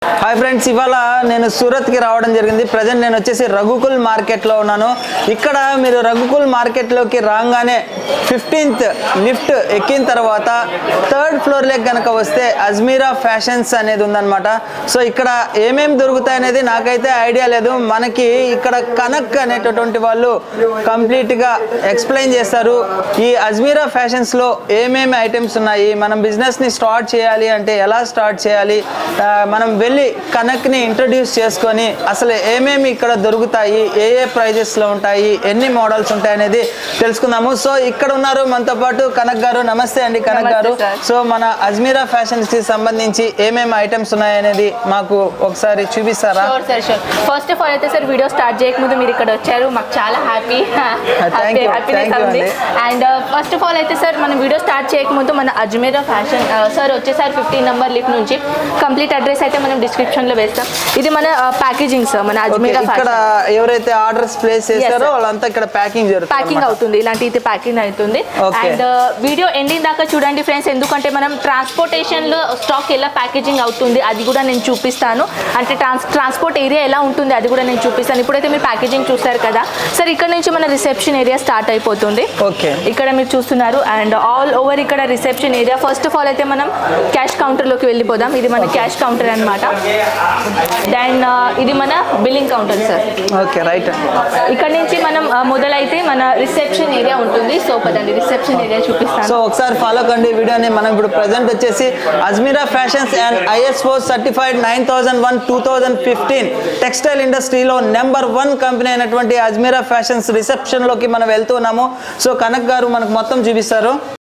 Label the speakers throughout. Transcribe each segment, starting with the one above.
Speaker 1: Hi friends ఇవాళ నేను సూరత్కి రావడం జరిగింది ప్రజెంట్ నేను వచ్చేసి రఘుకుల్ మార్కెట్లో ఉన్నాను ఇక్కడ మీరు రఘుకుల్ మార్కెట్లోకి రాగానే ఫిఫ్టీన్త్ లిఫ్ట్ ఎక్కిన తర్వాత థర్డ్ ఫ్లోర్లోకి కనుక వస్తే అజ్మీరా ఫ్యాషన్స్ అనేది ఉందన్నమాట సో ఇక్కడ ఏమేమి దొరుకుతాయి అనేది నాకైతే ఐడియా లేదు మనకి ఇక్కడ కనక్ అనేటటువంటి వాళ్ళు కంప్లీట్గా ఎక్స్ప్లెయిన్ చేస్తారు ఈ అజ్మీరా ఫ్యాషన్స్లో ఏమేమి ఐటమ్స్ ఉన్నాయి మనం బిజినెస్ని స్టార్ట్ చేయాలి అంటే ఎలా స్టార్ట్ చేయాలి ఆ, మనం వెళ్ళి కనక్ని ఇంట్రడ్యూస్ చేసుకొని అసలు ఏమేమి ఇక్కడ దొరుకుతాయి ఏ ఏ ప్రైజెస్లో ఉంటాయి ఎన్ని మోడల్స్ ఉంటాయి అనేది తెలుసుకుందాము సో ఇక్కడ ఉన్నారు మనతో పాటు కనక్ గారు నమస్తే అండి కనక్
Speaker 2: నమస్తే
Speaker 1: గారు
Speaker 2: సార్.
Speaker 1: సో మన అజ్మీరా ఫ్యాషన్స్కి సంబంధించి ఏమేమి ఐటమ్స్ ఉన్నాయనేది మాకు ఒకసారి చూపిస్తారా
Speaker 2: sure sir sure first of all అయితే సార్ వీడియో స్టార్ట్ చేయకముందు మీరు ఇక్కడ వచ్చారు మాకు చాలా happy
Speaker 1: thank you,
Speaker 2: happiness
Speaker 1: thank you
Speaker 2: ఉంది
Speaker 1: అండి.
Speaker 2: అండ్ ఫస్ట్ ఆఫ్ ఆల్ అయితే సార్ మనం వీడియో స్టార్ట్ చేయకముందు మన అజ్మీరా ఫ్యాషన్ సార్ వచ్చేసారి ఫిఫ్టీన్ నెంబర్ లిఫ్ట్ నుంచి కంప్లీట్ అడ్రస్ అయితే మనం డిస్క్రిప్షన్ లో వేస్తాం ఇది మన ప్యాకేజింగ్ సార్ మన
Speaker 1: ఓకే
Speaker 2: అజ్మీరా
Speaker 1: ఇక్కడ ఎవరైతే ఆర్డర్స్ ప్లేస్ చేస్తారో
Speaker 2: sir.
Speaker 1: వాళ్ళంతా ఇక్కడ ప్యాకింగ్
Speaker 2: ప్యాకింగ్
Speaker 1: జరుగుతుంది
Speaker 2: అవుతుంది ఇలాంటి ఇది ప్యాకింగ్ అవుతుంది
Speaker 1: Okay.
Speaker 2: అండ్ వీడియో ఎండింగ్ దాకా చూడండి ఫ్రెండ్స్ ఎందుకంటే మనం ట్రాన్స్పోర్టేషన్ లో స్టాక్ ఎలా ప్యాకేజింగ్ అవుతుంది అది కూడా నేను చూపిస్తాను అంటే ట్రాన్స్ ట్రాన్స్పోర్ట్ ఏరియా ఎలా ఉంటుంది అది కూడా నేను చూపిస్తాను ఇప్పుడైతే మీరు ప్యాకేజింగ్ చూస్తారు కదా సార్ ఇక్కడ నుంచి మన రిసెప్షన్ ఏరియా స్టార్ట్ అయిపోతుంది
Speaker 1: ఓకే
Speaker 2: ఇక్కడ మీరు చూస్తున్నారు అండ్ ఆల్ ఓవర్ ఇక్కడ reception area first of all అయితే మనం క్యాష్ కౌంటర్లోకి వెళ్ళిపోదాం ఇది మన క్యాష్ కౌంటర్ అన్నమాట దెన్ ఇది మన billing counter sir
Speaker 1: okay right
Speaker 2: ఇక్కడ నుంచి మనం ఆ, మొదలైతే మన రిసెప్షన్ ఏరియా ఉంటుంది సో పదండి రిసెప్షన్ ఏరియా
Speaker 1: సో
Speaker 2: చూపిస్తాను
Speaker 1: ఒకసారి ఫాలో కండి వీడియోని మనం ఇప్పుడు ప్రజెంట్ వచ్చేసి Ajmeera fashions and ISO certified nine thousand one two thousand fifteen textile ఇండస్ట్రీలో నెంబర్ వన్ కంపెనీ అయినటువంటి అజ్మీరా ఫ్యాషన్స్ రిసెప్షన్లోకి మనం వెళ్తున్నాము సో కనక్ గారు మనకు మొత్తం చూపిస్తారు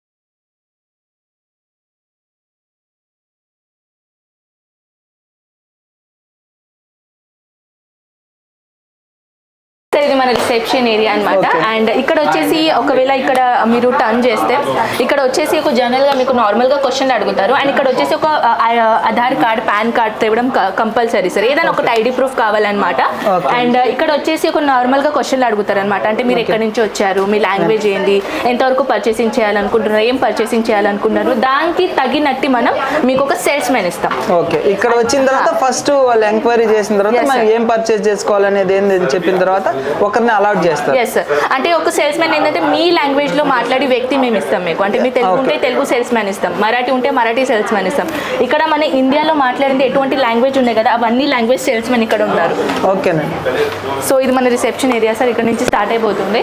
Speaker 2: సార్ ఇది మన రిసెప్షన్ ఏరియా అన్నమాట
Speaker 1: Okay.
Speaker 2: అండ్ ఇక్కడ వచ్చేసి ఒకవేళ ఇక్కడ మీరు టర్న్ చేస్తే ఇక్కడ వచ్చేసి ఒక జనరల్ గా మీకు నార్మల్ గా క్వశ్చన్ అడుగుతారు అండ్ ఇక్కడ వచ్చేసి ఒక ఆ, ఆ, ఆధార్ కార్డ్ పాన్ కార్డ్ తేవడం కంపల్సరీ సార్ ఏదైనా ఒకటి ఐడి ప్రూఫ్ కావాలన్నమాట
Speaker 1: Okay.
Speaker 2: అండ్ ఇక్కడ వచ్చేసి ఒక నార్మల్ గా క్వశ్చన్లు అడుగుతారు అనమాట అంటే మీరు ఎక్కడి నుంచి వచ్చారు మీ లాంగ్వేజ్ ఏంటి ఎంతవరకు పర్చేసింగ్ చేయాలనుకుంటున్నారు ఏం పర్చేసింగ్ చేయాలనుకుంటున్నారు దానికి తగినట్టు మనం మీకు ఒక సేల్స్ మ్యాన్ ఇస్తాం
Speaker 1: ఓకే ఇక్కడ వచ్చిన తర్వాత ఫస్ట్ వాళ్ళు ఎంక్వైరీ చేసిన తర్వాత
Speaker 2: Yes,
Speaker 1: మనం
Speaker 2: sir.
Speaker 1: ఏం పర్చేస్ చేసుకోవాలనేది ఏంది అని చెప్పిన తర్వాత ఒకరిని అలాట్ చేస్తారు
Speaker 2: ఎస్ అంటే ఒక సేల్స్ మ్యాన్ ఏంటంటే మీ లాంగ్వేజ్ లో మాట్లాడే వ్యక్తి మేము ఇస్తాం మీకు అంటే మీ తెలుగు
Speaker 1: Okay.
Speaker 2: ఉంటే తెలుగు సేల్స్ మ్యాన్ ఇస్తాం మరాఠీ ఉంటే మరాఠీ సేల్స్ మ్యాన్ ఇస్తాం ఇక్కడ మన ఇండియాలో మాట్లాడింది ఎటువంటి లాంగ్వేజ్ ఉన్నాయి కదా అవన్నీ లాంగ్వేజ్ సేల్స్ మ్యాన్ ఇక్కడ ఉన్నారు
Speaker 1: ఓకేనండి
Speaker 2: సో ఇది మన రిసెప్షన్ ఏరియా సార్ ఇక్కడ నుంచి స్టార్ట్ అయిపోతుంది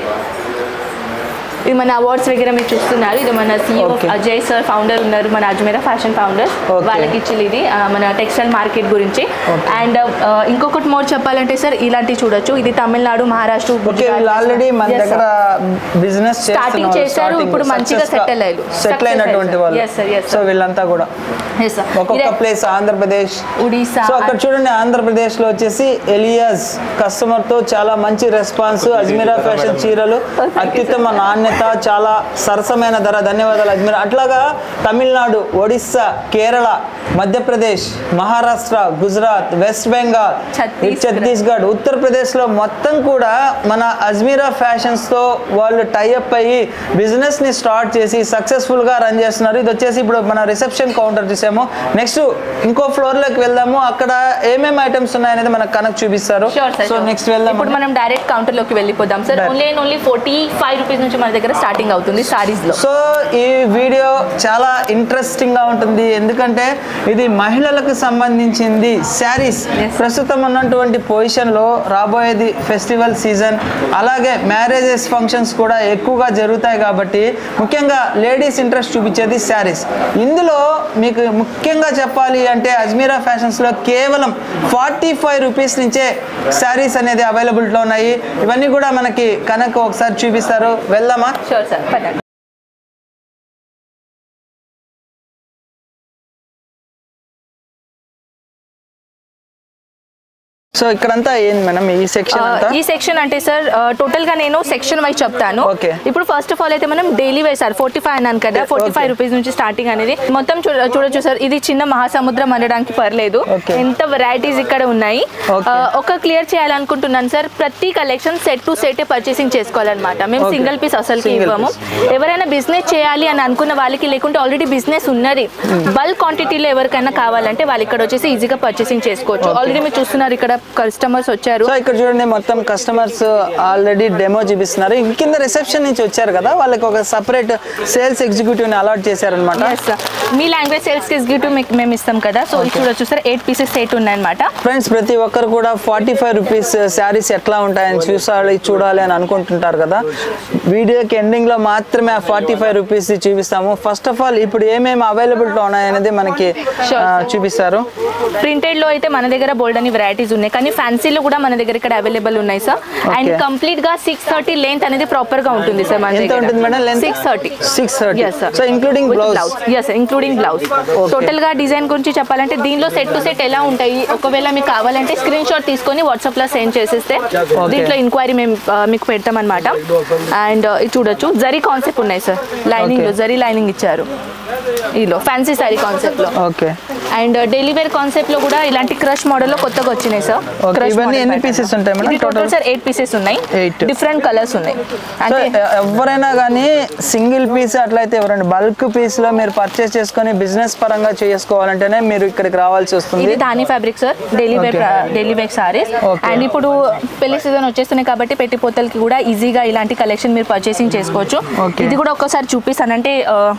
Speaker 2: ఇది మన అవార్డ్స్ దగ్గర మీరు చూస్తున్నారు ఇది మన CEO
Speaker 1: Okay.
Speaker 2: Ajay sir founder ఉన్నారు మన అజ్మీరా ఫ్యాషన్ ఫౌండర్
Speaker 1: Okay.
Speaker 2: వాళ్ళకి ఇచ్చింది ఇది ఆ, మన టెక్స్టైల్ మార్కెట్ గురించి
Speaker 1: Okay.
Speaker 2: అండ్ ఇంకొకటి మోర్ చెప్పాలంటే సార్ ఇలాంటివి చూడొచ్చు ఇది తమిళనాడు మహారాష్ట్ర
Speaker 1: ఓకే
Speaker 2: గుజరాత్.
Speaker 1: వీళ్ళు ఆల్రెడీ మన
Speaker 2: Yes, sir.
Speaker 1: దగ్గర బిజినెస్
Speaker 2: Starting చేశారు, ఇప్పుడు మంచిగా settle అయ్యారు.
Speaker 1: సెటిల్
Speaker 2: Success
Speaker 1: అయినటువంటి
Speaker 2: అయ్యారు.
Speaker 1: వాళ్ళు
Speaker 2: Yes, sir, yes, sir.
Speaker 1: So వీళ్ళంతా కూడా
Speaker 2: Yes, sir.
Speaker 1: ఒక్కొక్క
Speaker 2: ఇదే
Speaker 1: ప్లేస్ ఆంధ్రప్రదేశ్
Speaker 2: ఒడిశా
Speaker 1: సో అక్కడ చూడండి ఆంధ్రప్రదేశ్ లో వచ్చేసి ఎలియాస్ కస్టమర్ తో చాలా మంచి రెస్పాన్స్ అజ్మీరా ఫ్యాషన్ చీరలు అత్యుత్తమ నాణ్యత చాలా సరసమైన ధర ధన్యవాదాలు అజ్మీరా అట్లాగా తమిళనాడు ఒడిస్సా కేరళ మధ్యప్రదేశ్ మహారాష్ట్ర గుజరాత్ వెస్ట్ బెంగాల్
Speaker 2: ఛత్తీస్గఢ్.
Speaker 1: ఛత్తీస్గఢ్ ఉత్తరప్రదేశ్ లో మొత్తం కూడా మన అజ్మీరా ఫ్యాషన్స్ తో వాళ్ళు టైఅప్ అయ్యి బిజినెస్ ని స్టార్ట్ చేసి సక్సెస్ఫుల్ గా రన్ చేస్తున్నారు ఇది వచ్చేసి ఇప్పుడు మన రిసెప్షన్ కౌంటర్ చూసాము నెక్స్ట్ ఇంకో ఫ్లోర్ లోకి వెళ్దాము అక్కడ ఏమేమి ఐటమ్స్ ఉన్నాయనేది మనకు కనెక్ట్ చూపిస్తారు
Speaker 2: షూర్ సార్
Speaker 1: సో నెక్స్ట్ వెళ్దాం
Speaker 2: ఇప్పుడు మనం డైరెక్ట్ కౌంటర్ లోకి వెళ్ళిపోదాం sir
Speaker 1: Direct.
Speaker 2: Only and only forty five rupees నుంచి మన దగ్గర స్టార్టింగ్ అవుతుంది సారీస్ లో
Speaker 1: సో ఈ వీడియో చాలా ఇంట్రెస్టింగ్ గా ఉంటుంది ఎందుకంటే ఇది మహిళలకు సంబంధించింది శారీస్
Speaker 2: Yes.
Speaker 1: ప్రస్తుతం ఉన్నటువంటి పొజిషన్ లో రాబోయేది ఫెస్టివల్ సీజన్ అలాగే మ్యారేజెస్ ఫంక్షన్స్ కూడా ఎక్కువగా జరుగుతాయి కాబట్టి ముఖ్యంగా లేడీస్ ఇంట్రెస్ట్ చూపించేది శారీస్ ఇందులో మీకు ముఖ్యంగా చెప్పాలి అంటే అజ్మీరా ఫ్యాషన్స్ లో కేవలం ఫార్టీ ఫైవ్ రూపీస్ నుంచే శారీస్ అనేది అవైలబిలిటీలో ఉన్నాయి ఇవన్నీ కూడా మనకి కనుక ఒకసారి చూపిస్తారు వెళ్దామా
Speaker 2: షూర్ సార్ పదండి
Speaker 1: సో సో ఇక్కడంతా ఏంది మేడం ఈ సెక్షన్ అంతా
Speaker 2: ఈ సెక్షన్ అంటే సార్ టోటల్ గా నేను సెక్షన్ వైజ్ చెప్తాను
Speaker 1: Okay.
Speaker 2: ఇప్పుడు ఫస్ట్ ఆఫ్ ఆల్ అయితే మనం daily wear sir forty five అన్నాను కదా ఫోర్టీ ఫైవ్ రూపీస్ నుంచి స్టార్టింగ్ అనేది మొత్తం చూడ- చూడొచ్చు సార్ ఇది చిన్న మహాసముద్రం అనడానికి పర్లేదు
Speaker 1: Okay.
Speaker 2: ఎంత వెరైటీస్ ఇక్కడ ఉన్నాయి
Speaker 1: Okay.
Speaker 2: ఆ, ఒక క్లియర్ చేయాలనుకుంటున్నాను సార్ ప్రతి collection set to set purchasing చేసుకోవాలన్నమాట మేము
Speaker 1: Okay.
Speaker 2: సింగిల్ పీస్ అసలుకి
Speaker 1: Single
Speaker 2: ఇవ్వము ఎవరైనా బిజినెస్ చేయాలి అని అనుకున్న వాళ్ళకి లేకుంటే ఆల్రెడీ బిజినెస్ ఉన్నది బల్క్ క్వాంటిటీలో ఎవరికైనా కావాలంటే వాళ్ళు ఇక్కడ వచ్చేసి ఈజీగా పర్చేసింగ్ చేసుకోవచ్చు ఆల్రెడీ మీరు చూస్తున్నారు ఇక్కడ కస్టమర్స్ వచ్చారు
Speaker 1: సో ఇక్కడ చూడండి మొత్తం కస్టమర్స్ ఆల్రెడీ డెమో చూపిస్తున్నారు ఇంక కింద రిసెప్షన్ నుంచి వచ్చారు కదా వాళ్ళకి ఒక సపరేట్ సేల్స్ ఎగ్జిక్యూటివ్ ని అలాట్ చేశారనమాట
Speaker 2: ఎస్ మీ లాంగ్వేజ్ సేల్స్ ఎగ్జిక్యూటివ్ మీకు మేము ఇస్తాం కదా సో ఇది చూడొచ్చు సార్ ఎయిట్ పీసెస్ సెట్ ఉన్నాయన్నమాట
Speaker 1: ఫ్రెండ్స్ ప్రతి ఒక్కరు కూడా ఫార్టీ ఫైవ్ రూపీస్ శారీస్ ఎట్లా ఉంటాయని చూసాలి చూడాలి అని అనుకుంటుంటారు కదా వీడియోకి ఎండింగ్ లో మాత్రమే ఆ ఫార్టీ ఫైవ్ రూపీస్ చూపిస్తాము ఫస్ట్ ఆఫ్ ఆల్ ఇప్పుడు ఏమేమి అవైలబిలిటీ ఉన్నాయనేది మనకి
Speaker 2: Sure,
Speaker 1: ఆ,
Speaker 2: sir.
Speaker 1: చూపిస్తారు
Speaker 2: ప్రింటెడ్ లో అయితే మన దగ్గర బోల్డ్ అని వెరైటీస్ ఉన్నాయి కానీ ఫ్యాన్సీలో కూడా మన దగ్గర ఇక్కడ అవైలబుల్ ఉన్నాయి సార్ అండ్
Speaker 1: Okay.
Speaker 2: కంప్లీట్ గా సిక్స్ థర్టీ లెంత్ అనేది ప్రాపర్ గా ఉంటుంది సార్ మన
Speaker 1: ఎంత ఉంటుంది madam length
Speaker 2: six thirty
Speaker 1: six thirty
Speaker 2: yes sir
Speaker 1: so including blouse
Speaker 2: yes including blouse total గా డిజైన్ గురించి చెప్పాలంటే దీనిలో సెట్ టు సెట్ ఎలా ఉంటాయి ఒకవేళ మీకు కావాలంటే స్క్రీన్ షాట్ తీసుకొని వాట్సాప్ లో సెండ్ చేసేస్తే దీంట్లో ఇంక్వైరీ మేము ఆ, మీకు పెడతాం అనమాట అండ్ ఇది చూడొచ్చు జరీ కాన్సెప్ట్ ఉన్నాయి సార్ లైనింగ్ లో
Speaker 1: Okay.
Speaker 2: జరీ లైనింగ్ ఇచ్చారు ఈలో ఫ్యాన్సీ సారీ కాన్సెప్ట్ లో
Speaker 1: ఓకే
Speaker 2: అండ్ డెలివరీ కాన్సెప్ట్ లో కూడా ఇలాంటి క్రష్ మోడల్ లో కొత్తగా వచ్చినాయి సార్
Speaker 1: Okay,
Speaker 2: Crush
Speaker 1: ఇవన్నీ
Speaker 2: model
Speaker 1: ఎన్ని
Speaker 2: pattern.
Speaker 1: pieces ఉంటాయి మేడం
Speaker 2: ఇది total
Speaker 1: total?
Speaker 2: Sir eight pieces ఉన్నాయి
Speaker 1: Eight.
Speaker 2: డిఫరెంట్ కలర్స్ ఉన్నాయి
Speaker 1: సో
Speaker 2: అంటే
Speaker 1: ఎ- ఎవరైనా కానీ సింగిల్ పీస్ అట్లయితే ఎవరండి బల్క్ పీస్ లో మీరు పర్చేస్ చేసుకొని బిజినెస్ పరంగా చేసుకోవాలంటేనే మీరు ఇక్కడికి రావాల్సి వస్తుంది
Speaker 2: ఇది ధాని fabric sir daily wear
Speaker 1: Okay.
Speaker 2: Daily wear saris
Speaker 1: Okay.
Speaker 2: And ఇప్పుడు పెళ్లి సీజన్ వచ్చేస్తున్నాయి కాబట్టి పెట్టిపోతలకి కూడా ఈజీగా ఇలాంటి కలెక్షన్ మీరు పర్చేసింగ్ చేసుకోవచ్చు
Speaker 1: Okay.
Speaker 2: ఇది కూడా ఒకసారి చూపిస్తాను అంటే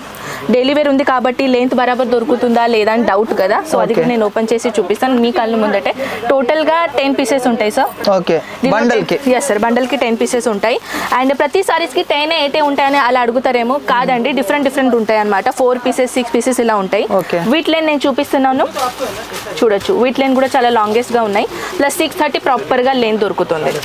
Speaker 2: డైలీ వేర్ ఉంది కాబట్టి లెంత్ బరాబర్ దొరుకుతుందా లేదా అని డౌట్ కదా సో అది కూడా
Speaker 1: Okay.
Speaker 2: నేను ఓపెన్ చేసి చూపిస్తాను మీ కళ్ళు ముందటే టోటల్ గా టెన్ పీసెస్ ఉంటాయి సార్
Speaker 1: ఓకే బండల్ కి
Speaker 2: ఎస్ సార్ బండల్ కి టెన్ పీసెస్ ఉంటాయి అండ్ ప్రతి సారీస్ కి టెన్ అయితే ఉంటాయని అలా అడుగుతారేమో కాదండి డిఫరెంట్ డిఫరెంట్ ఉంటాయి అనమాట ఫోర్ పీసెస్ సిక్స్ పీసెస్ ఇలా ఉంటాయి
Speaker 1: Okay.
Speaker 2: వీట్ లైన్ నేను చూపిస్తున్నాను చూడొచ్చు వీట్ లైన్ కూడా చాలా లాంగెస్ట్ గా ఉన్నాయి ప్లస్ సిక్స్ థర్టీ ప్రాపర్ గా లెంత్ దొరుకుతుంది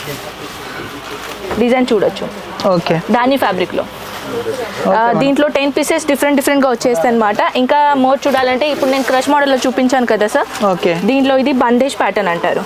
Speaker 2: డిజైన్ చూడొచ్చు
Speaker 1: ఓకే
Speaker 2: దాని ఫ్యాబ్రిక్ లో ఆ, దీంట్లో టెన్ పీసెస్ డిఫరెంట్ డిఫరెంట్ గా వచ్చేస్తాయి అనమాట ఇంకా మోర్ చూడాలంటే ఇప్పుడు నేను క్రష్ మోడల్ లో చూపించాను కదా సార్
Speaker 1: ఓకే
Speaker 2: దీంట్లో ఇది బందేజ్ ప్యాటర్న్ అంటారు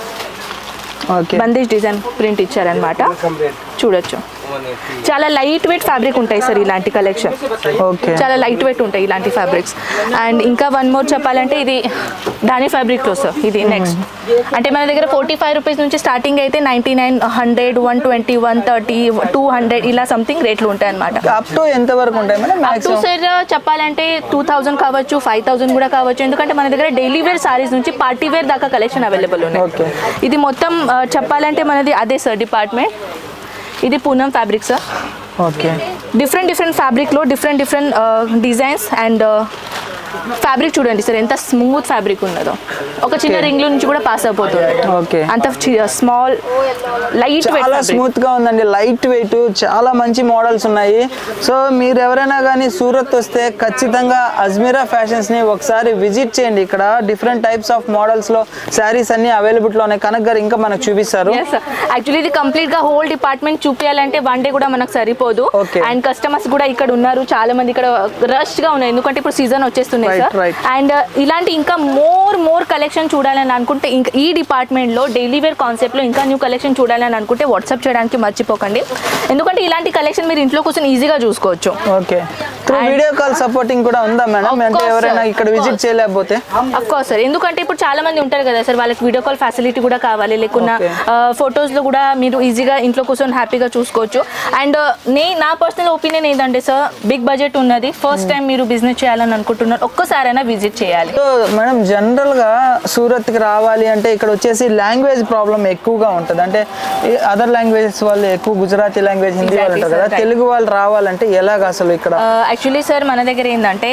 Speaker 1: ఓకే
Speaker 2: బందేజ్ డిజైన్ ప్రింట్ ఇచ్చారనమాట చూడొచ్చు చాలా లైట్ వెయిట్ ఫ్యాబ్రిక్ ఉంటాయి సార్ ఇలాంటి కలెక్షన్
Speaker 1: ఓకే
Speaker 2: చాలా లైట్ వెయిట్ ఉంటాయి ఇలాంటి ఫ్యాబ్రిక్స్ అండ్ ఇంకా వన్ మోర్ చెప్పాలంటే ఇది దాని ఫ్యాబ్రిక్లో సార్ ఇది నెక్స్ట్ అంటే మన దగ్గర ఫోర్టీ ఫైవ్ రూపీస్ నుంచి స్టార్టింగ్ అయితే ninety nine hundred one twenty one thirty two hundred ఇలా సంథింగ్ రేట్లు ఉంటాయి అనమాట
Speaker 1: అప్ టు ఎంత వరకు ఉంటాయి madam
Speaker 2: up to
Speaker 1: maximum
Speaker 2: sir చెప్పాలంటే టూ థౌజండ్ కావచ్చు ఫైవ్ థౌసండ్ కూడా కావచ్చు ఎందుకంటే మన దగ్గర డైలీ వేర్ సారీస్ నుంచి పార్టీ వేర్ దాకా కలెక్షన్ అవైలబుల్ ఉన్నాయి
Speaker 1: Okay.
Speaker 2: ఇది మొత్తం ఆ, చెప్పాలంటే మనది అదే సార్ డిపార్ట్మెంట్ ఇది Poonam fabric sir
Speaker 1: okay
Speaker 2: different different ఫ్యాబ్రిక్లో different different designs and fabric చూడండి సార్ ఎంత స్మూత్ ఫ్యాబ్రిక్ ఉన్నదో ఒక చిన్న
Speaker 1: Okay.
Speaker 2: రింగ్లో నుంచి కూడా పాస్ అయిపోతుంది
Speaker 1: Okay.
Speaker 2: అంత స్మాల్ లైట్
Speaker 1: చాలా స్మూత్ గా ఉందండి లైట్ వెయిట్ చాలా మంచి మోడల్స్ ఉన్నాయి సో మీరు ఎవరైనా కానీ సూరత్ వస్తే ఖచ్చితంగా అజ్మీరా ఫ్యాషన్స్ ని ఒకసారి విజిట్ చేయండి ఇక్కడ డిఫరెంట్ టైప్స్ ఆఫ్ మోడల్స్ లో శారీస్ అన్ని అవైలబుల్ లో ఉన్నాయి కనక్ గారు ఇంకా మనకు చూపిస్తారు
Speaker 2: ఎస్ యాక్చువల్లీ ఇది కంప్లీట్ గా హోల్ డిపార్ట్మెంట్ చూపించాలంటే వన్ డే కూడా మనకు సరిపోదు
Speaker 1: Okay.
Speaker 2: అండ్ కస్టమర్స్ కూడా ఇక్కడ ఉన్నారు చాలా మంది ఇక్కడ రష్ గా ఉన్నాయి ఎందుకంటే ఇప్పుడు సీజన్ వచ్చేస్తున్నాయి
Speaker 1: Right,
Speaker 2: సార్
Speaker 1: right.
Speaker 2: అండ్ ఇలాంటి ఇంకా మోర్ మోర్ కలెక్షన్ చూడాలని అనుకుంటే ఇంకా ఈ డిపార్ట్మెంట్ లో డైలీ వేర్ కాన్సెప్ట్ లో ఇంకా న్యూ కలెక్షన్ చూడాలని అనుకుంటే వాట్సాప్ చేయడానికి మర్చిపోకండి ఎందుకంటే ఇలాంటి కలెక్షన్ మీరు ఇంట్లో కూర్చొని ఈజీగా చూసుకోవచ్చు
Speaker 1: okay through
Speaker 2: And-
Speaker 1: video call supporting కూడా ఉందా మేడం
Speaker 2: Of
Speaker 1: అంటే
Speaker 2: course,
Speaker 1: ఎవరైనా
Speaker 2: sir.
Speaker 1: ఇక్కడ
Speaker 2: Of
Speaker 1: విజిట్
Speaker 2: course.
Speaker 1: చేయలేకపోతే
Speaker 2: అఫ్ కోర్స్ సార్ ఎందుకంటే ఇప్పుడు చాలా మంది ఉంటారు కదా సార్ వాళ్ళకి వీడియో కాల్ ఫెసిలిటీ కూడా కావాలి లేకున్నా
Speaker 1: Okay.
Speaker 2: ఫొటోస్ లో కూడా మీరు ఈజీగా ఇంట్లో కూర్చొని హ్యాపీగా చూసుకోవచ్చు అండ్ నే నా పర్సనల్ ఒపీనియన్ ఏంటంటే సార్ బిగ్ బడ్జెట్ ఉన్నది ఫస్ట్ టైం మీరు బిజినెస్ చేయాలని అనుకుంటున్నారు ఒక్కసారైనా విజిట్ చేయాలి
Speaker 1: సో మేడం జనరల్ గా సూరత్ కి రావాలి అంటే ఇక్కడ వచ్చేసి లాంగ్వేజ్ ప్రాబ్లం ఎక్కువగా ఉంటుంది అంటే అదర్ లాంగ్వేజెస్ వాళ్ళు ఎక్కువ గుజరాతీ లాంగ్వేజ్ హిందీ వాళ్ళు
Speaker 2: Exactly,
Speaker 1: ఉంటారు కదా
Speaker 2: sir, right.
Speaker 1: తెలుగు వాళ్ళు రావాలంటే ఎలాగ అసలు ఇక్కడ
Speaker 2: యాక్చువల్లీ సార్ మన దగ్గర ఏంటంటే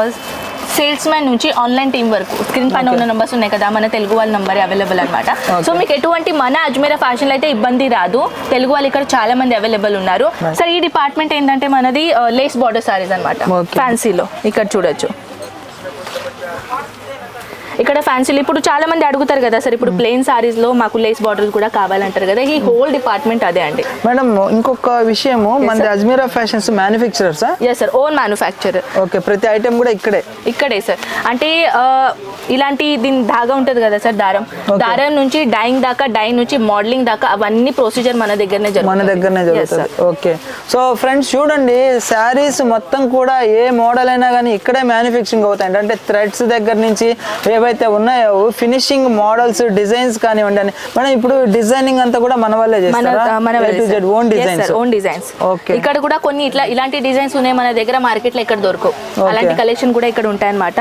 Speaker 2: సేల్స్ మ్యాన్ నుంచి ఆన్లైన్ టీం వరకు స్క్రీన్ పైన ఉన్న నంబర్స్ ఉన్నాయి కదా మన తెలుగు వాళ్ళ నంబర్ అవైలబుల్ అనమాట సో
Speaker 1: Okay.
Speaker 2: మీకు ఎటువంటి మన అజ్మీరా ఫ్యాషన్లో అయితే ఇబ్బంది రాదు తెలుగు వాళ్ళు ఇక్కడ చాలా మంది అవైలబుల్ ఉన్నారు
Speaker 1: Right.
Speaker 2: సార్ ఈ డిపార్ట్మెంట్ ఏంటంటే మనది లేస్ బార్డర్ సారీస్ అనమాట
Speaker 1: Okay.
Speaker 2: ఫ్యాన్సీలో ఇక్కడ చూడొచ్చు ఇక్కడ ఫ్యాన్సీలు ఇప్పుడు చాలా మంది అడుగుతారు కదా సార్ ఇప్పుడు ప్లెయిన్ సారీస్ లో మాకు లేస్ బార్డర్స్ కూడా కావాలంటారు కదా ఈ హోల్ డిపార్ట్మెంట్ అదే అండి
Speaker 1: మేడం ఇంకొక విషయము మనది అజ్మీరా ఫ్యాషన్స్ మ్యానుఫ్యాక్చరర్సా
Speaker 2: yes sir own manufacture
Speaker 1: okay ప్రతి ఐటెం కూడా ఇక్కడే
Speaker 2: ఇక్కడే సార్ అంటే ఆ, ఇలాంటి దీని ధాగా ఉంటుంది కదా సార్ దారం
Speaker 1: Okay.
Speaker 2: దారం నుంచి డైయింగ్ దాకా డైయింగ్ నుంచి మోడలింగ్ దాకా అవన్నీ ప్రొసీజర్ మన దగ్గరనే
Speaker 1: మన
Speaker 2: జరుగుతుంది
Speaker 1: దగ్గరనే
Speaker 2: Yes,
Speaker 1: జరుగుతుంది
Speaker 2: sir.
Speaker 1: ఓకే సో ఫ్రెండ్స్ చూడండి శారీస్ మొత్తం కూడా ఏ మోడల్ అయినా కానీ ఇక్కడే మ్యానుఫ్యాక్చరింగ్ అవుతాయి అంటే థ్రెడ్స్ దగ్గర నుంచి ఏవైతే ఉన్నాయో ఫినిషింగ్ మోడల్స్ డిజైన్స్ కానివ్వండి అని మనం ఇప్పుడు డిజైనింగ్ అంతా కూడా మన వల్లే
Speaker 2: మన
Speaker 1: చేస్తారా
Speaker 2: మన
Speaker 1: own designs
Speaker 2: own designs
Speaker 1: Okay.
Speaker 2: ఇక్కడ కూడా కొన్ని ఇట్లా ఇలాంటి డిజైన్స్ ఉన్నాయి మన దగ్గర మార్కెట్ లో ఇక్కడ దొరకవు
Speaker 1: Okay.
Speaker 2: అలాంటి కలెక్షన్ కూడా ఇక్కడ ఉంటాయన్నమాట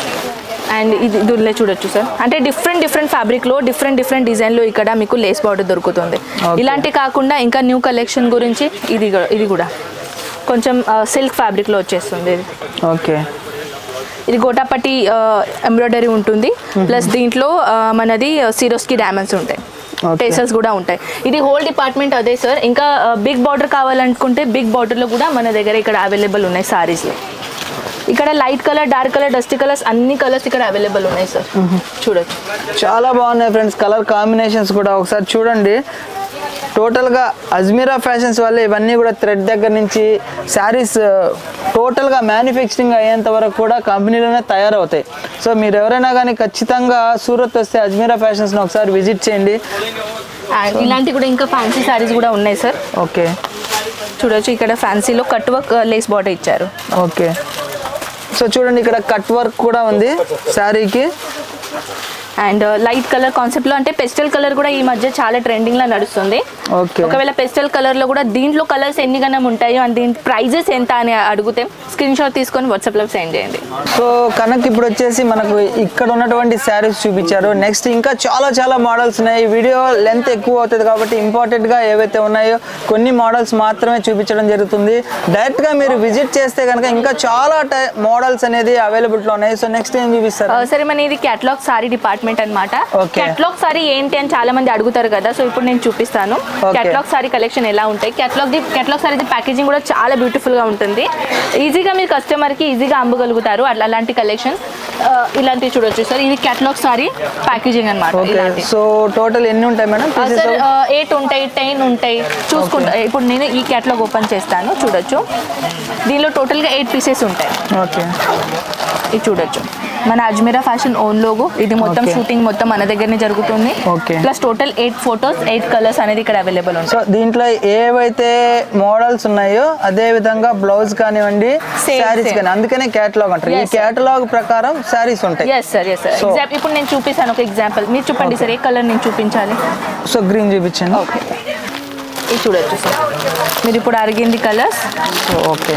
Speaker 2: అండ్ ఇది దీనిలో చూడొచ్చు సార్ అంటే డిఫరెంట్ డిఫరెంట్ ఫ్యాబ్రిక్ లో డిఫరెంట్ డిఫరెంట్ డిజైన్ లో ఇక్కడ మీకు లేస్ బార్డర్ దొరుకుతుంది
Speaker 1: Okay.
Speaker 2: ఇలాంటి కాకుండా ఇంకా న్యూ కలెక్షన్ గురించి ఇది కూడా- ఇది కూడా కొంచెం సిల్క్ ఫ్యాబ్రిక్ లో వచ్చేస్తుంది ఇది
Speaker 1: ఓకే
Speaker 2: ఇది గోటాపట్టి ఎంబ్రాయిడరీ ఉంటుంది ప్లస్ దీంట్లో ఆ, మనది సిరోస్కి డైమండ్స్ ఉంటాయి
Speaker 1: Okay.
Speaker 2: టేసల్స్ కూడా ఉంటాయి ఇది హోల్ డిపార్ట్మెంట్ అదే సార్ ఇంకా బిగ్ బార్డర్ కావాలనుకుంటే బిగ్ బార్డర్లో కూడా మన దగ్గర ఇక్కడ అవైలబుల్ ఉన్నాయి సారీస్లో ఇక్కడ light colour dark colour dusty colours అన్ని కలర్స్ ఇక్కడ అవైలబుల్ ఉన్నాయి సార్ చూడొచ్చు
Speaker 1: చాలా బాగున్నాయి ఫ్రెండ్స్ కలర్ కాంబినేషన్స్ కూడా ఒకసారి చూడండి టోటల్గా అజ్మీరా ఫ్యాషన్స్ వల్ల ఇవన్నీ కూడా థ్రెడ్ దగ్గర నుంచి శారీస్ టోటల్గా మ్యానుఫ్యాక్చరింగ్ అయ్యేంత వరకు కూడా కంపెనీలోనే తయారవుతాయి సో మీరు ఎవరైనా కానీ ఖచ్చితంగా సూరత్ వస్తే అజ్మీరా ఫ్యాషన్స్ని ఒకసారి విజిట్ చేయండి
Speaker 2: అండ్ ఇలాంటి కూడా ఇంకా ఫ్యాన్సీ సారీస్ కూడా ఉన్నాయి సార్
Speaker 1: ఓకే
Speaker 2: చూడొచ్చు ఇక్కడ ఫ్యాన్సీలో కట్ వర్క్ లేస్ బార్డర్ ఇచ్చారు
Speaker 1: ఓకే సో చూడండి ఇక్కడ కట్ వర్క్ కూడా ఉంది శారీకి
Speaker 2: అండ్ లైట్ కలర్ కాన్సెప్ట్ లో అంటే పెస్టల్ కలర్ కూడా ఈ మధ్య చాలా ట్రెండింగ్ లో నడుస్తుంది
Speaker 1: ఓకే
Speaker 2: ఒకవేళ పెస్టల్ కలర్ లో కూడా దీంట్లో కలర్స్ ఎన్ని గణం ఉంటాయో అండ్ దీని ప్రైజెస్ ఎంత అని అడిగితే స్క్రీన్ షాట్ తీసుకొని వాట్సాప్ లో సెండ్ చేయండి
Speaker 1: సో కనక్ ఇప్పుడు వచ్చేసి మనకు ఇక్కడ ఉన్నటువంటి శారీస్ చూపించారు నెక్స్ట్ ఇంకా చాలా చాలా మోడల్స్ ఉన్నాయి ఈ వీడియో లెంత్ ఎక్కువ అవుతుంది కాబట్టి ఇంపార్టెంట్ గా ఏవైతే ఉన్నాయో కొన్ని మోడల్స్ మాత్రమే చూపించడం జరుగుతుంది డైరెక్ట్ గా మీరు విజిట్ చేస్తే కనుక ఇంకా చాలా మోడల్స్ అనేది అవైలబుల్ లో ఉన్నాయి సో నెక్స్ట్ ఏం చూపిస్తారు
Speaker 2: ఆ, సరే మన ఇది క్యాటలాగ్ సారీ డిపార్ట్మెంట్ అన్నమాట
Speaker 1: Okay.
Speaker 2: క్యాటలాగ్ సారీ ఏంటి అని చాలా మంది అడుగుతారు కదా సో ఇప్పుడు నేను చూపిస్తాను
Speaker 1: Okay.
Speaker 2: క్యాటలాగ్ సారీ కలెక్షన్ ఎలా ఉంటాయి catalogue the catalogue sari packaging కూడా చాలా బ్యూటిఫుల్ గా ఉంటుంది ఈజీగా మీరు కస్టమర్ కి ఈజీగా అమ్మగలుగుతారు అట్లా అలాంటి కలెక్షన్ ఇలాంటివి చూడొచ్చు సార్ ఇది క్యాటలాగ్ సారీ ప్యాకేజింగ్ అనమాట
Speaker 1: ఓకే
Speaker 2: ఇలాంటి
Speaker 1: సో టోటల్ ఎన్ని ఉంటాయి మేడం పీసెస్
Speaker 2: సార్ ఎయిట్ ఉంటాయి టెన్ ఉంటాయి చూసుకుంటా ఇప్పుడు నేను ఈ క్యాటలాగ్ ఓపెన్ చేస్తాను చూడొచ్చు దీనిలో టోటల్గా ఎయిట్ పీసెస్ ఉంటాయి
Speaker 1: ఓకే
Speaker 2: ఇది చూడొచ్చు మన అజ్మీరా ఫ్యాషన్ ఓన్ లోగో ఇది మొత్తం
Speaker 1: Okay.
Speaker 2: షూటింగ్ మొత్తం మన దగ్గరనే జరుగుతుంది
Speaker 1: Okay.
Speaker 2: Plus total eight photos eight colours అనేది ఇక్కడ అవైలబుల్
Speaker 1: సో
Speaker 2: ఉంటాయి
Speaker 1: దీంట్లో ఏవైతే మోడల్స్ ఉన్నాయో అదే విధంగా బ్లౌజ్ కానివ్వండి
Speaker 2: Same,
Speaker 1: శారీస్
Speaker 2: same.
Speaker 1: కానీ అందుకనే క్యాటలాగ్ అంటారు ఈ
Speaker 2: Yes, sir.
Speaker 1: క్యాటలాగ్ ప్రకారం శారీస్ ఉంటాయి
Speaker 2: yes sir yes sir
Speaker 1: So-
Speaker 2: example ఇప్పుడు నేను చూపిస్తాను ఒక ఎగ్జాంపుల్ మీరు చెప్పండి సార్ ఏ కలర్ నేను చూపించాలి
Speaker 1: సో గ్రీన్ చూపించండి
Speaker 2: ఓకే ఇది చూడొచ్చు సార్ మీరు ఇప్పుడు అడిగింది కలర్స్
Speaker 1: సో ఓకే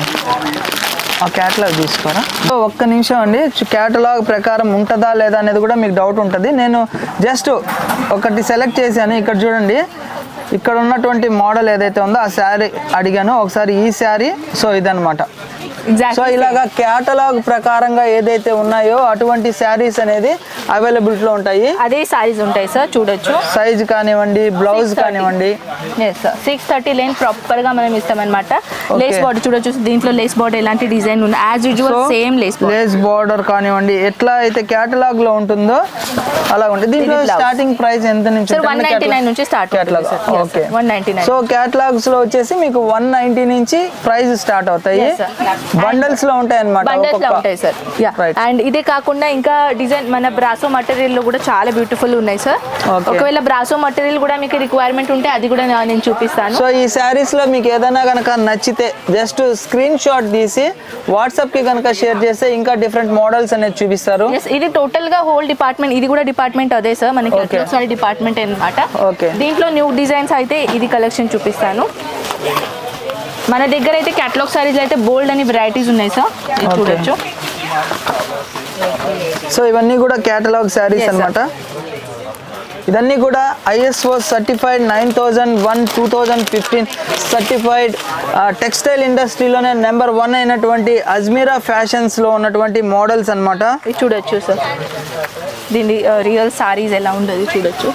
Speaker 1: ఆ క్యాటలాగ్ తీసుకోరా సో ఒక్క నిమిషం అండి క్యాటలాగ్ ప్రకారం ఉంటుందా లేదా అనేది కూడా మీకు డౌట్ ఉంటుంది నేను జస్ట్ ఒకటి సెలెక్ట్ చేశాను ఇక్కడ చూడండి ఇక్కడ ఉన్నటువంటి మోడల్ ఏదైతే ఉందో ఆ శారీ అడిగాను ఒకసారి ఈ శారీ సో ఇదనమాట సో
Speaker 2: ఎగ్జాక్ట్
Speaker 1: ఇలాగా క్యాటలాగ్ ప్రకారంగా ఏదైతే ఉన్నాయో అటువంటి శారీస్ అనేది అవైలబిలిటీలో ఉంటాయి
Speaker 2: అదే సారీస్ ఉంటాయి సార్ చూడొచ్చు
Speaker 1: సైజ్ కానివ్వండి బ్లౌజ్
Speaker 2: 630.
Speaker 1: కానివ్వండి
Speaker 2: yes sir six thirty line proper గా మనం ఇస్తామన్నమాట
Speaker 1: Okay.
Speaker 2: లేస్ బాడీ చూడొచ్చు దీంట్లో లేస్ బాడీ ఎలాంటి డిజైన్ ఉంది as usual same lace body
Speaker 1: lace border కానివ్వండి ఎట్లా అయితే క్యాటలాగ్ లో ఉంటుందో అలా ఉంటుంది దీంట్లో
Speaker 2: blouse.
Speaker 1: స్టార్టింగ్ ప్రైస్ ఎంత నుంచి
Speaker 2: సార్ వన్ నైన్టీ నైన్ నుంచి start
Speaker 1: catalogue okay
Speaker 2: one ninety nine
Speaker 1: so catalogues లో వచ్చేసి మీకు వన్ నైన్టీ నుంచి ప్రైస్ స్టార్ట్ అవుతాయి
Speaker 2: Yes, sir.
Speaker 1: బండల్స్ లో ఉంటాయి
Speaker 2: బండల్స్ లో
Speaker 1: అనమాట
Speaker 2: ఉంటాయి సార్
Speaker 1: Right.
Speaker 2: అండ్ ఇదే కాకుండా ఇంకా డిజైన్ మన బ్రాసో మటీరియల్ లో కూడా చాలా బ్యూటిఫుల్ ఉన్నాయి సార్
Speaker 1: Okay.
Speaker 2: ఒకవేళ బ్రాసో మటీరియల్ కూడా మీకు రిక్వైర్మెంట్ ఉంటే అది కూడా నా- నేను చూపిస్తాను
Speaker 1: సో ఈ శారీస్ లో మీకు ఏదైనా కనుక నచ్చితే జస్ట్ స్క్రీన్ షాట్ తీసి వాట్సాప్ కి కనుక షేర్ చేస్తే ఇంకా డిఫరెంట్ మోడల్స్ అనేది చూపిస్తారు
Speaker 2: Yes, ఇది టోటల్ గా హోల్ డిపార్ట్మెంట్ ఇది కూడా డిపార్ట్మెంట్ అదే సార్ మనకి
Speaker 1: Okay.
Speaker 2: సారీ డిపార్ట్మెంట్ అన్నమాట
Speaker 1: Okay.
Speaker 2: దీంట్లో న్యూ డిజైన్స్ అయితే ఇది కలెక్షన్ చూపిస్తాను మన దగ్గర అయితే క్యాటలాగ్ సారీస్ అయితే బోల్డ్ అని వెరైటీస్ ఉన్నాయి సార్ ఇది
Speaker 1: Okay.
Speaker 2: చూడొచ్చు
Speaker 1: సో ఇవన్నీ కూడా క్యాటలాగ్ శారీస్
Speaker 2: Yes, sir.
Speaker 1: అన్నమాట ఇదన్నీ కూడా ISO certified nine thousand one two thousand fifteen certified textile ఇండస్ట్రీలోనే నెంబర్ వన్ అయినటువంటి అజ్మీరా ఫ్యాషన్స్లో ఉన్నటువంటి మోడల్స్ అన్నమాట
Speaker 2: ఇది చూడొచ్చు సార్ దీని రియల్ సారీస్ ఎలా ఉండదు చూడొచ్చు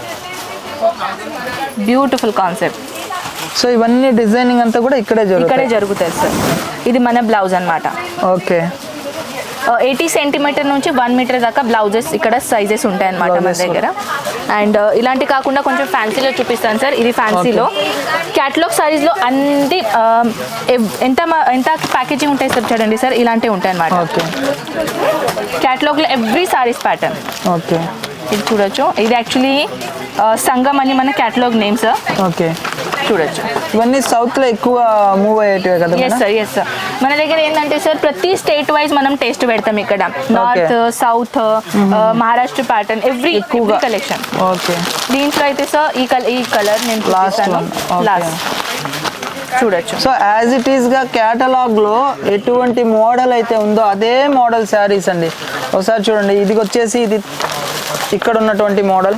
Speaker 2: బ్యూటిఫుల్ కాన్సెప్ట్
Speaker 1: సో ఇవన్నీ డిజైనింగ్ అంతా కూడా ఇక్కడే
Speaker 2: ఇక్కడే
Speaker 1: జరుగుతాయి
Speaker 2: జరుగుతుంది సార్ ఇది మన బ్లౌజ్ అన్నమాట
Speaker 1: ఓకే
Speaker 2: ఎయిటీ సెంటీమీటర్ నుంచి వన్ మీటర్ దాకా బ్లౌజెస్ ఇక్కడ సైజెస్ ఉంటాయి అన్నమాట మన
Speaker 1: Blouses
Speaker 2: దగ్గర అండ్ ఇలాంటి కాకుండా కొంచెం ఫ్యాన్సీలో చూపిస్తాను సార్ ఇది ఫ్యాన్సీలో క్యాటలాగ్ సారీస్లో అన్ని ఆ, ఎవ్- ఎంత మా- ఎంత ప్యాకేజింగ్ ఉంటాయి సార్ చూడండి సార్ ఇలాంటివి ఉంటాయి అన్నమాట
Speaker 1: ఓకే
Speaker 2: క్యాటలాగ్లో ఎవ్రీ సారీస్ ప్యాటర్న్
Speaker 1: ఓకే
Speaker 2: ఇది చూడొచ్చు ఇది యాక్చువల్లీ సంగం అని మన క్యాటలాగ్ నేమ్ సార్
Speaker 1: ఓకే
Speaker 2: చూడొచ్చు
Speaker 1: ఇవన్నీ సౌత్లో ఎక్కువ మూవ్ అయ్యేటివే కదా
Speaker 2: yes
Speaker 1: madam?
Speaker 2: Sir yes sir మన దగ్గర ఏంటంటే సార్ ప్రతి స్టేట్ వైజ్ మనం టేస్ట్ పెడతాం ఇక్కడ north south Maharashtra pattern every
Speaker 1: ఎక్కువగా.
Speaker 2: కలెక్షన్
Speaker 1: ఓకే
Speaker 2: దీంట్లో అయితే సార్ ఈ కలర్ ఈ కలర్ నేను
Speaker 1: Last
Speaker 2: చూపిస్తాను
Speaker 1: one. Okay.
Speaker 2: లాస్ట్ చూడొచ్చు
Speaker 1: సో యాజ్ ఇట్ ఈస్ గా కేటలాగ్ లో ఎటువంటి మోడల్ అయితే ఉందో అదే మోడల్ శారీస్ అండి ఒకసారి చూడండి ఇది వచ్చేసి ఇది ఇక్కడ ఉన్నటువంటి మోడల్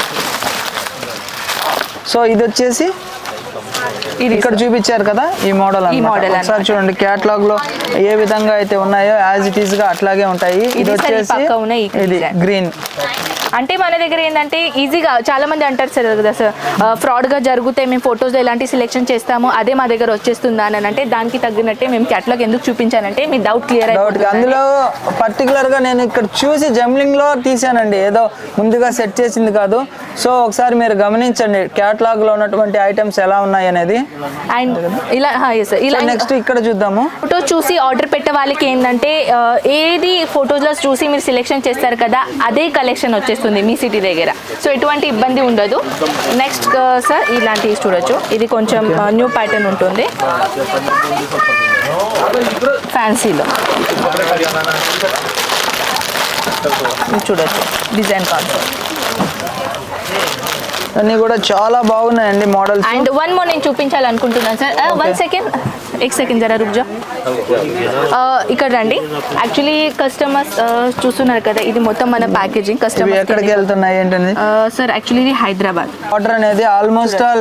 Speaker 1: సో ఇది వచ్చేసి
Speaker 2: ఇది
Speaker 1: ఇక్కడ చూపించారు కదా ఈ మోడల్
Speaker 2: ఈ model
Speaker 1: ఒకసారి
Speaker 2: అన్నమాట.
Speaker 1: చూడండి కేటలాగ్ లో ఏ విధంగా అయితే ఉన్నాయో యాజ్ ఇట్ ఈస్ గా అట్లాగే ఉంటాయి ఇది
Speaker 2: ఇది సరే
Speaker 1: వచ్చేసి
Speaker 2: పక్క ఉన్న ఈ
Speaker 1: ఇది
Speaker 2: design.
Speaker 1: గ్రీన్
Speaker 2: అంటే మన దగ్గర ఏంటంటే ఈజీగా చాలా మంది అంటారు సార్ కదా సార్ ఫ్రాడ్ గా జరిగితే మేము ఫొటోస్ లో ఎలాంటి సెలెక్షన్ చేస్తాము అదే మా దగ్గర వచ్చేస్తుందా అని అంటే దానికి తగ్గినట్టే మేము క్యాటలాగ్ ఎందుకు చూపించానంటే మీ డౌట్ క్లియర్
Speaker 1: డౌట్ అందులో పర్టికులర్ గా నేను ఇక్కడ చూసి జంబ్లింగ్ లో తీసానండి ఏదో ముందుగా సెట్ చేసింది కాదు సో ఒకసారి మీరు గమనించండి కేటలాగ్ లో ఉన్నటువంటి ఐటమ్స్ ఎలా ఉన్నాయి అనేది
Speaker 2: అండ్ ఇలా ఎస్ ఇలా
Speaker 1: నెక్స్ట్ ఇక్కడ చూద్దాము
Speaker 2: ఫోటో చూసి ఆర్డర్ పెట్టే వాళ్ళకి ఏంటంటే ఆ, ఏది ఫొటోస్లో చూసి మీరు సెలెక్షన్ చేస్తారు కదా అదే కలెక్షన్ వచ్చేస్తుంది మీ సిటీ దగ్గర సో ఎటువంటి ఇబ్బంది ఉండదు నెక్స్ట్ సార్ ఇలాంటివి చూడొచ్చు ఇది కొంచెం న్యూ ప్యాటర్న్ ఉంటుంది ఫ్యాన్సీలో ఇది చూడొచ్చు డిజైన్ కాన్సెప్ట్
Speaker 1: అన్ని కూడా చాలా బాగున్నాయండి మోడల్స్
Speaker 2: అండ్ వన్ మోర్ నేను చూపించాలనుకుంటున్నాను సార్ వన్ సెకండ్ ఎక్ సెకండ్ జరా రుక్ జా ఇక్కడ రండి యాక్చువల్లీ కస్టమర్స్ చూస్తున్నారు కదా ఇది మొత్తం మన ప్యాకేజింగ్
Speaker 1: ఇవి ఎక్కడికి
Speaker 2: కస్టమర్
Speaker 1: వెళ్తున్నాయి ఏంటనేది
Speaker 2: సార్ యాక్చువల్లీ ఇది హైదరాబాద్
Speaker 1: ఆర్డర్ అనేది ఆల్మోస్ట్ ఆల్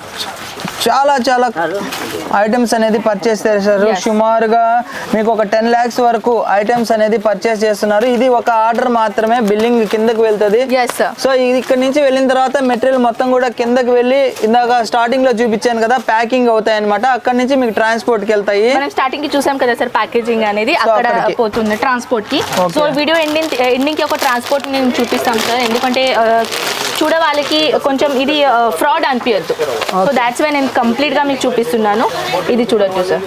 Speaker 1: చాలా చాలా ఐటమ్స్ అనేది పర్చేస్ చేశారు
Speaker 2: Yes.
Speaker 1: సుమారుగా మీకు ఒక టెన్ ల్యాక్స్ వరకు ఐటమ్స్ అనేది పర్చేస్ చేస్తున్నారు ఇది ఒక ఆర్డర్ మాత్రమే బిల్లింగ్ కిందకి వెళ్తుంది
Speaker 2: ఎస్ సార్
Speaker 1: సో ఇది ఇక్కడ నుంచి వెళ్ళిన తర్వాత మెటీరియల్ మొత్తం కూడా కిందకి వెళ్ళి ఇందాక స్టార్టింగ్ లో చూపించాను కదా ప్యాకింగ్ అవుతాయి అనమాట అక్కడ నుంచి మీకు ట్రాన్స్పోర్ట్ కి వెళ్తాయి
Speaker 2: మనం స్టార్టింగ్ కి చూసాం కదా సార్ ప్యాకేజింగ్ అనేది
Speaker 1: So,
Speaker 2: అక్కడ
Speaker 1: అక్కడికి.
Speaker 2: పోతుంది ట్రాన్స్పోర్ట్ కి
Speaker 1: Okay.
Speaker 2: So video ending ending కి ఒక ట్రాన్స్పోర్ట్ నేను చూపిస్తాం సార్ ఎందుకంటే ఆ, చూడే వాళ్ళకి కొంచెం ఇది ఫ్రాడ్ అనిపించద్దు సో దాట్స్ వై నేను కంప్లీట్ గా మీకు చూపిస్తున్నాను ఇది చూడొచ్చు సార్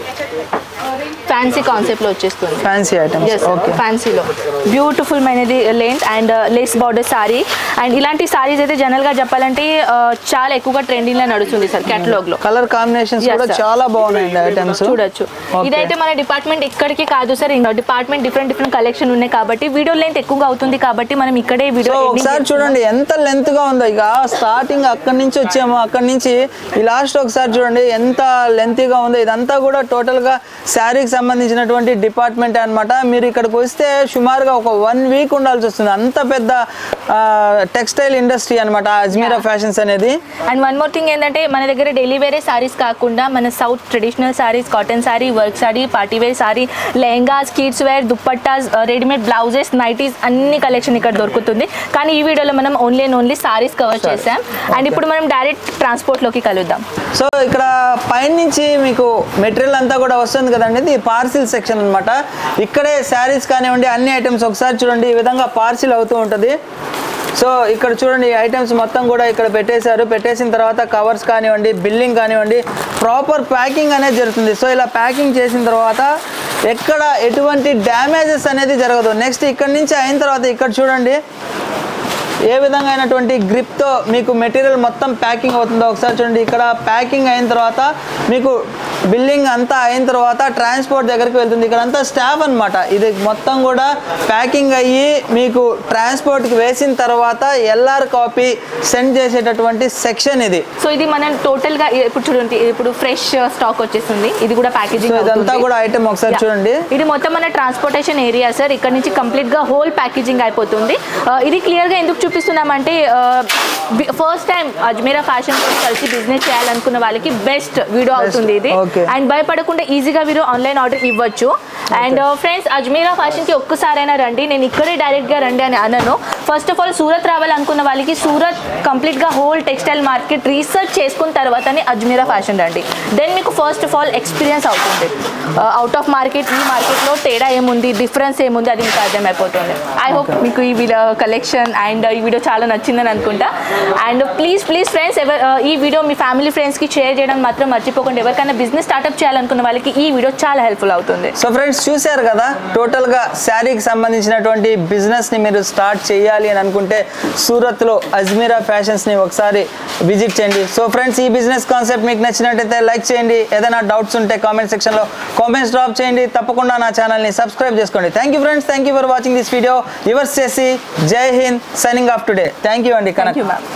Speaker 2: ఫ్యాన్సీ కాన్సెప్ట్ లో వచ్చేస్తుంది
Speaker 1: ఫ్యాన్సీ ఐటమ్స్ ఓకే
Speaker 2: ఫ్యాన్సీలో బ్యూటిఫుల్ మైనది length and lace border saree and ఇలాంటి సారీస్ అయితే జనరల్ గా చెప్పాలంటే ఆ, చాలా ఎక్కువగా ట్రెండింగ్ లో నడుస్తుంది సార్ కేటలాగ్ లో
Speaker 1: కలర్ కాంబినేషన్స్
Speaker 2: Yes,
Speaker 1: కూడా
Speaker 2: sir.
Speaker 1: చాలా బాగున్నాయండి ఐటమ్స్
Speaker 2: చూడొచ్చు
Speaker 1: Okay.
Speaker 2: ఇదైతే మన డిపార్ట్మెంట్ ఇక్కడికి కాదు సార్ ఇంకా డిపార్ట్మెంట్ డిఫరెంట్ డిఫరెంట్ కలెక్షన్ ఉన్నాయి కాబట్టి వీడియో లెంత్ ఎక్కువగా అవుతుంది కాబట్టి మనం ఇక్కడే
Speaker 1: సో
Speaker 2: వీడియో
Speaker 1: ఒకసారి చూడండి ఎంత లెంత్ గా ఉందో ఇక స్టార్టింగ్ అక్కడి నుంచి వచ్చాము అక్కడి నుంచి ఈ లాస్ట్ ఒకసారి చూడండి ఎంత లెంతీగా ఉందో ఇదంతా కూడా టోటల్ గా శారీకి సంబంధించినటువంటి డిపార్ట్మెంట్ అన్నమాట మీరు ఇక్కడికి వస్తే సుమారుగా ఒక వన్ వీక్ ఉండాల్సి వస్తుంది అంత పెద్ద టెక్స్టైల్ ఇండస్ట్రీ అనమాట అజ్మీరా ఫ్యాషన్స్ అనేది
Speaker 2: అండ్ వన్ మోర్ థింగ్ ఏంటంటే మన దగ్గర డైలీ వేరే సారీస్ కాకుండా మన south traditional sarees cotton saree work saree party wear saree lehengas kids wear dupattas readymade blouses nighties అన్ని కలెక్షన్ ఇక్కడ దొరుకుతుంది కానీ ఈ వీడియోలో మనం only and only sarees cover చేసాం అండ్ ఇప్పుడు మనం డైరెక్ట్ ట్రాన్స్పోర్ట్లోకి కలుద్దాం
Speaker 1: సో ఇక్కడ పైనుంచి మీకు మెటీరియల్ అంతా కూడా వస్తుంది కదండి ఇది పార్సిల్ సెక్షన్ అన్నమాట ఇక్కడే శారీస్ కానివ్వండి అన్ని ఐటమ్స్ ఒకసారి చూడండి ఈ విధంగా పార్సిల్ అవుతూ ఉంటుంది సో ఇక్కడ చూడండి ఈ ఐటమ్స్ మొత్తం కూడా ఇక్కడ పెట్టేశారు పెట్టేసిన తర్వాత కవర్స్ కానివ్వండి బిల్లింగ్ కానివ్వండి ప్రాపర్ ప్యాకింగ్ అనేది జరుగుతుంది సో ఇలా ప్యాకింగ్ చేసిన తర్వాత ఎక్కడ ఎటువంటి డ్యామేజెస్ అనేది జరగదు నెక్స్ట్ ఇక్కడ నుంచి అయిన తర్వాత ఇక్కడ చూడండి ఏ విధంగా అయినటువంటి గ్రిప్తో మీకు మెటీరియల్ మొత్తం ప్యాకింగ్ అవుతుందో ఒకసారి చూడండి ఇక్కడ ప్యాకింగ్ అయిన తర్వాత మీకు బిల్లింగ్ అంతా అయిన తర్వాత ట్రాన్స్పోర్ట్ దగ్గరికి వెళ్తుంది ఇక్కడ అంతా స్టాఫ్ అన్నమాట ఇది మొత్తం కూడా ప్యాకింగ్ అయ్యి మీకు ట్రాన్స్పోర్ట్కి వేసిన తర్వాత ఎల్ఆర్ కాపీ సెండ్ చేసేటటువంటి సెక్షన్ ఇది
Speaker 2: సో ఇది మనం టోటల్ గా ఇప్పుడు చూడండి ఇప్పుడు ఫ్రెష్ స్టాక్ వచ్చేస్తుంది ఇది కూడా
Speaker 1: సో
Speaker 2: ప్యాకేజింగ్
Speaker 1: ఇదంతా కూడా ఐటమ్ ఒకసారి
Speaker 2: Yeah.
Speaker 1: చూడండి
Speaker 2: ఇది మొత్తం మన ట్రాన్స్పోర్టేషన్ ఏరియా సార్ ఇక్కడ నుంచి కంప్లీట్ గా హోల్ ప్యాకేజింగ్ అయిపోతుంది ఆ, ఇది క్లియర్ గా ఎందుకు చూపిస్తున్నామంటే ఫస్ట్ టైం అజ్మీరా ఫ్యాషన్ కలిసి బిజినెస్ చేయాలనుకున్న వాళ్ళకి బెస్ట్ వీడియో అవుతుంది ఇది
Speaker 1: Okay.
Speaker 2: అండ్ భయపడకుండా ఈజీగా మీరు ఆన్లైన్ ఆర్డర్ ఇవ్వచ్చు అండ్ ఫ్రెండ్స్ అజ్మీరా ఫ్యాషన్కి ఒక్కసారైనా రండి నేను ఇక్కడే డైరెక్ట్గా రండి అని అనను ఫస్ట్ ఆఫ్ ఆల్ సూరత్ రావాలనుకున్న వాళ్ళకి సూరత్ కంప్లీట్గా హోల్ టెక్స్టైల్ మార్కెట్ రీసెర్చ్ చేసుకున్న తర్వాతనే అజ్మీరా ఫ్యాషన్ రండి దెన్ మీకు ఫస్ట్ ఆఫ్ ఆల్ ఎక్స్పీరియన్స్ అవుతుంది అవుట్ ఆఫ్ మార్కెట్ ఈ మార్కెట్లో తేడా ఏముంది డిఫరెన్స్ ఏముంది అది మీకు అర్థమైపోతుంది ఐ హోప్ మీకు ఈ వీడియో కలెక్షన్ అండ్ ఈ వీడియో చాలా నచ్చిందని అనుకుంటా అండ్ ప్లీజ్ ప్లీజ్ ఫ్రెండ్స్ ఎవరు ఈ వీడియో మీ ఫ్యామిలీ ఫ్రెండ్స్కి షేర్ చేయడం మాత్రం మర్చిపోకండి ఎవరికైనా బిజినెస్ స్టార్ట్అప్ చేయాలనుకున్న వాళ్ళకి ఈ వీడియో చాలా హెల్ప్ఫుల్ అవుతుంది
Speaker 1: సో ఫ్రెండ్స్ చూశారు కదా టోటల్గా శారీకి సంబంధించినటువంటి బిజినెస్ని మీరు స్టార్ట్ చేయాలి అని అనుకుంటే సూరత్లో అజ్మీరా ఫ్యాషన్స్ని ఒకసారి విజిట్ చేయండి సో ఫ్రెండ్స్ ఈ బిజినెస్ కాన్సెప్ట్ మీకు నచ్చినట్టయితే లైక్ చేయండి ఏదైనా డౌట్స్ ఉంటే కామెంట్ సెక్షన్లో కామెంట్స్ డ్రాప్ చేయండి తప్పకుండా నా ఛానల్ని సబ్స్క్రైబ్ చేసుకోండి thank you friends thank you for watching this video yours చేసి జై హింద్ signing off today thank you అండి
Speaker 2: థ్యాంక్
Speaker 1: కనక్
Speaker 2: యూ మ్యామ్